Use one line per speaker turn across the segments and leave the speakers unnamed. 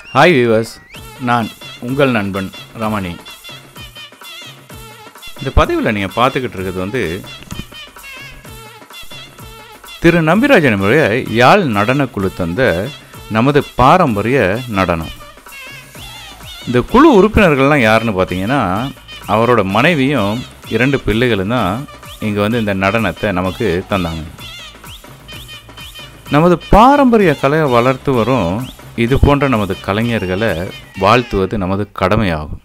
hi viewers நான் உங்கள் நண்பன் ரமணி இந்த பதிவில் நீங்கள் பார்த்துக்கிட்டு இருக்கிறது வந்து திரு நம்பிராஜன் அவருடைய யாழ் நடனக்குழு தந்த நமது பாரம்பரிய நடனம் இந்த குழு உறுப்பினர்கள்லாம் யாருன்னு பார்த்தீங்கன்னா அவரோட மனைவியும் இரண்டு பிள்ளைகளும் தான் இங்கே வந்து இந்த நடனத்தை நமக்கு தந்தாங்க நமது பாரம்பரிய கலையை வளர்த்து வரும் இது போன்ற நமது கலைஞர்களை வாழ்த்துவது நமது கடமையாகும்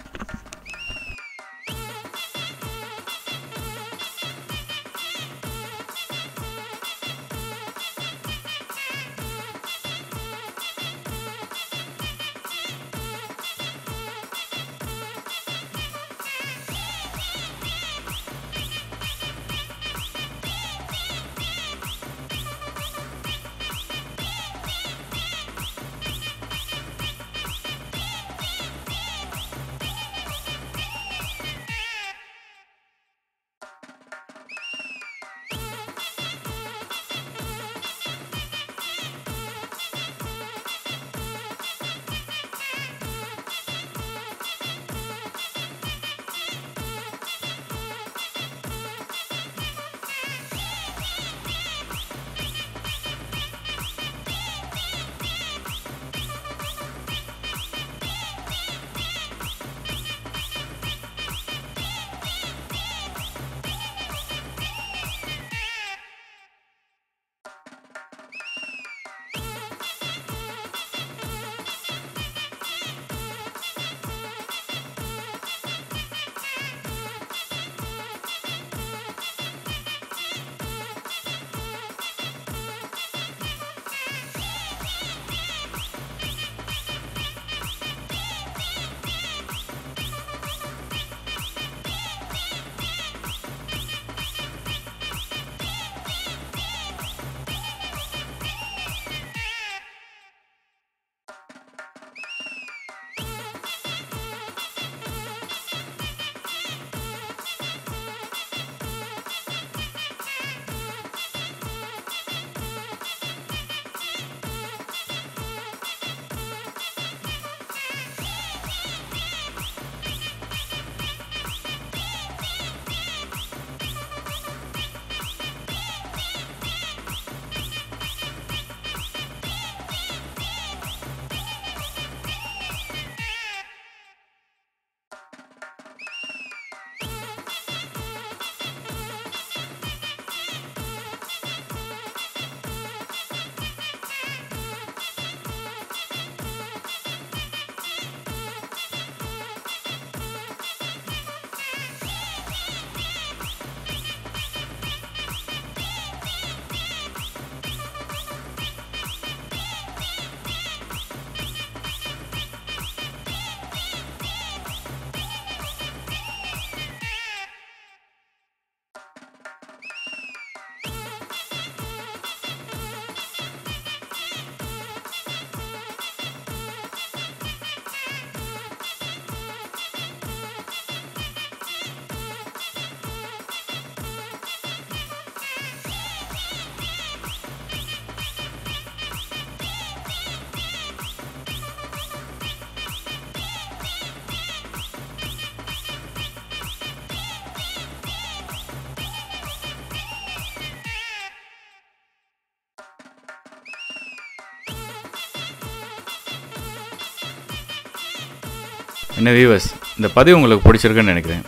என்ன வியூவர்ஸ் இந்த பதிவு உங்களுக்கு பிடிச்சிருக்குன்னு நினைக்கிறேன்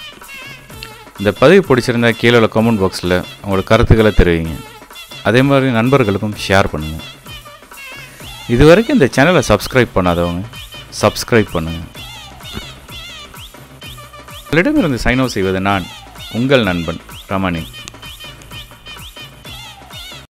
இந்த பதிவு பிடிச்சிருந்தா கீழே உள்ள கமெண்ட் பாக்ஸில் உங்களோட கருத்துக்களை தெரிவிங்க அதே மாதிரி நண்பர்களுக்கும் ஷேர் பண்ணுங்கள் இது வரைக்கும் இந்த சேனலை சப்ஸ்கிரைப் பண்ணாதவங்க சப்ஸ்கிரைப் பண்ணுங்கள் உங்களிடமிருந்து சைன் அவுட் செய்வது நான் உங்கள் நண்பன் ரமணி